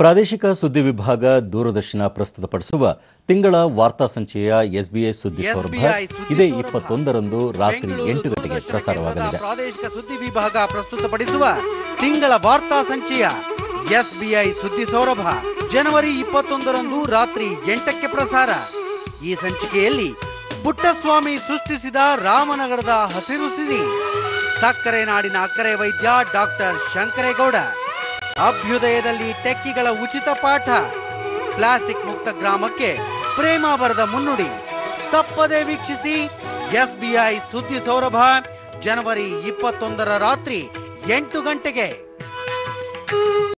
ಪ್ರಾದೇಶಿಕ ಸುದ್ದಿ ವಿಭಾಗ ದೂರದರ್ಶನ ಪ್ರಸ್ತುತಪಡಿಸುವ ತಿಂಗಳ ವಾರ್ತಾ ಸಂಚೆಯ ಎಸ್ಬಿಐ ಸುದ್ದಿ ಸೌರಭ SBI ಸುದ್ದಿ ಇದೇ ಸೌರಭ. ಇಪ್ಪತ್ತೊಂದರಂದು ರಾತ್ರಿ ಬೆಂಗಳೂರು ಎಂಟು ಗಂಟೆಗೆ ದೂರದರ್ಶನ ಪ್ರಸಾರವಾಗಲಿದೆ ಕೇಂದ್ರದ ಪ್ರಾದೇಶಿಕ ಸುದ್ದಿ ವಿಭಾಗ ಪ್ರಸ್ತುತಪಡಿಸುವ ತಿಂಗಳ ವಾರ್ತಾ ಸಂಚಯ ಎಸ್ಬಿಐ ಸುದ್ದಿ ಸೌರಭ ಜನವರಿ ಇಪ್ಪತ್ತೊಂದರಂದು ರಾತ್ರಿ ಎಂಟಕ್ಕೆ ಪ್ರಸಾರ ಈ ಸಂಚಿಕೆಯಲ್ಲಿ ಪುಟ್ಟಸ್ವಾಮಿ ಸೃಷ್ಟಿಸಿದ ರಾಮನಗರದ ಹಸಿರು ಸಿರಿ ಸಕ್ಕರೆ ನಾಡಿನ ಅಕ್ಕರೆ ವೈದ್ಯ ಡಾಕ್ಟರ್ ಶಂಕರೇಗೌಡ ಅಭ್ಯುದಯದಲ್ಲಿ ಟೆಕ್ಕಿಗಳ ಉಚಿತ ಪಾಠ ಪ್ಲಾಸ್ಟಿಕ್ ಮುಕ್ತ ಗ್ರಾಮಕ್ಕೆ ಪ್ರೇಮ ಬರೆದ ಮುನ್ನುಡಿ ತಪ್ಪದೆ ವೀಕ್ಷಿಸಿ ಎಸ್ಬಿಐ ಸುದ್ದಿ ಸೌರಭ ಜನವರಿ ಇಪ್ಪತ್ತೊಂದರ ರಾತ್ರಿ ಎಂಟು ಗಂಟೆಗೆ